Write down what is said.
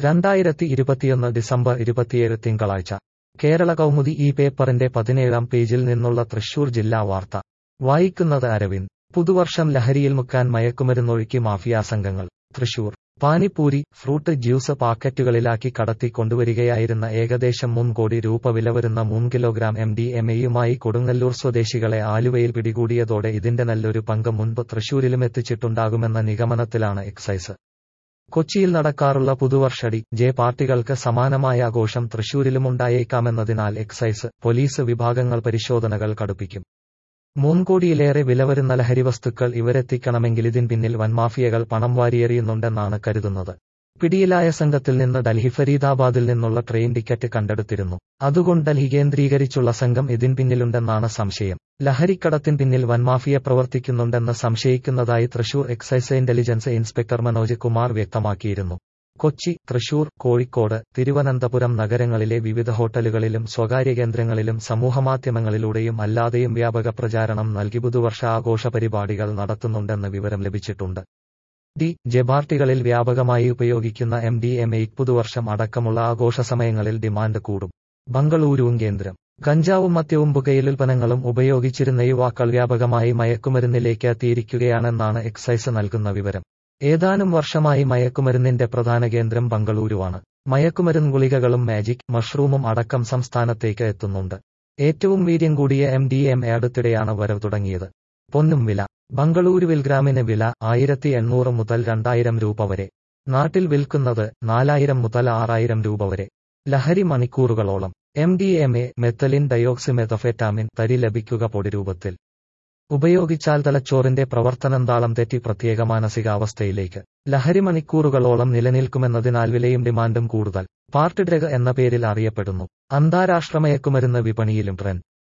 രണ്ടായിരത്തി ഇരുപത്തിയൊന്ന് ഡിസംബർ ഇരുപത്തിയേഴ് തിങ്കളാഴ്ച കേരള കൗമുദി ഈ പേപ്പറിന്റെ പതിനേഴാം പേജിൽ നിന്നുള്ള തൃശൂർ ജില്ലാ വാർത്ത വായിക്കുന്നത് അരവിന്ദ് പുതുവർഷം ലഹരിയിൽ മുക്കാൻ മയക്കുമരുന്നൊഴുക്കി മാഫിയ സംഘങ്ങൾ തൃശൂർ പാനിപ്പൂരി ഫ്രൂട്ട് ജ്യൂസ് പാക്കറ്റുകളിലാക്കി കടത്തി കൊണ്ടുവരികയായിരുന്ന ഏകദേശം മൂന്ന് കോടി രൂപ വില വരുന്ന മൂന്ന് കിലോഗ്രാം എം ഡി എം എയുമായി കൊടുങ്ങല്ലൂർ സ്വദേശികളെ ആലുവയിൽ പിടികൂടിയതോടെ ഇതിന്റെ നല്ലൊരു പങ്ക് മുൻപ് തൃശൂരിലും എത്തിച്ചിട്ടുണ്ടാകുമെന്ന നിഗമനത്തിലാണ് എക്സൈസ് കൊച്ചിയിൽ നടക്കാറുള്ള പുതുവർഷടി ജെ പാർട്ടികൾക്ക് സമാനമായ ആഘോഷം തൃശൂരിലുമുണ്ടായേക്കാമെന്നതിനാൽ എക്സൈസ് പോലീസ് വിഭാഗങ്ങൾ പരിശോധനകൾ കടുപ്പിക്കും മൂന്നുകോടിയിലേറെ വില വരുന്ന ലഹരിവസ്തുക്കൾ ഇവരെത്തിക്കണമെങ്കിൽ ഇതിൻ പിന്നിൽ വൻമാഫിയകൾ പണം വാരിയെറിയുന്നുണ്ടെന്നാണ് കരുതുന്നത് പിടിയിലായ സംഘത്തിൽ നിന്ന് ഡൽഹി ഫരീദാബാദിൽ നിന്നുള്ള ട്രെയിൻ ടിക്കറ്റ് കണ്ടെടുത്തിരുന്നു അതുകൊണ്ട് ഡൽഹി കേന്ദ്രീകരിച്ചുള്ള സംഘം ഇതിൻ പിന്നിലുണ്ടെന്നാണ് സംശയം ലഹരിക്കടത്തിൻ പിന്നിൽ വൻമാഫിയ പ്രവർത്തിക്കുന്നുണ്ടെന്ന് സംശയിക്കുന്നതായി Thrissur excise intelligence inspector Manoj Kumar വ്യക്തമാക്കിയിരുന്നു കൊച്ചി തൃശൂർ കോഴിക്കോട് തിരുവനന്തപുരം നഗരങ്ങളിലെ വിവിധ ഹോട്ടലുകളിലും സ്വകാര്യ കേന്ദ്രങ്ങളിലും സമൂഹമാധ്യമങ്ങളിലൂടെയും അല്ലാതെയും വ്യാപക പ്രചാരണം നൽകി പുതുവർഷ ആഘോഷ പരിപാടികൾ നടത്തുന്നുണ്ടെന്ന് വിവരം ലഭിച്ചിട്ടുണ്ട് ഡി ജെബാർട്ടികളിൽ വ്യാപകമായി ഉപയോഗിക്കുന്ന എം ഡി എം എയ്റ്റ് പുതുവർഷം അടക്കമുള്ള ആഘോഷ സമയങ്ങളിൽ ഡിമാൻഡ് കൂടും ബംഗളൂരുവും കേന്ദ്രം കഞ്ചാവും മദ്യവും പുകയിലുൽപ്പന്നങ്ങളും ഉപയോഗിച്ചിരുന്ന യുവാക്കൾ വ്യാപകമായി മയക്കുമരുന്നിലേക്ക് എത്തിയിരിക്കുകയാണെന്നാണ് എക്സൈസ് നൽകുന്ന വിവരം ഏതാനും വർഷമായി മയക്കുമരുന്നിന്റെ പ്രധാന കേന്ദ്രം ബംഗളൂരുവാണ് മയക്കുമരുന്ന് ഗുളികകളും മാജിക് മഷ്റൂമും അടക്കം സംസ്ഥാനത്തേക്ക് എത്തുന്നുണ്ട് ഏറ്റവും വീര്യം കൂടിയ എം ഡി എം എ അടുത്തിടെയാണ് വരവ് തുടങ്ങിയത് പൊന്നും വില ബംഗളൂരുവിൽ ഗ്രാമിന് വില ആയിരത്തി എണ്ണൂറ് മുതൽ രണ്ടായിരം രൂപ വരെ നാട്ടിൽ വിൽക്കുന്നത് നാലായിരം മുതൽ ആറായിരം രൂപ വരെ ലഹരി മണിക്കൂറുകളോളം M D M A methylene dioxymethamphetamine തരി ലഭിക്കുക പൊടി രൂപത്തിൽ ഉപയോഗിച്ചാൽ തലച്ചോറിന്റെ പ്രവർത്തനം താളം തെറ്റി പ്രത്യേക മാനസികാവസ്ഥയിലേക്ക് ലഹരി മണിക്കൂറുകളോളം നിലനിൽക്കുമെന്നതിനാൽ വിലയും ഡിമാൻഡും കൂടുതൽ പാർട്ടി ഡ്രഗ് എന്ന പേരിൽ അറിയപ്പെടുന്നു അന്താരാഷ്ട്ര മയക്കുമരുന്ന് വിപണിയിലും ട്രെൻഡ്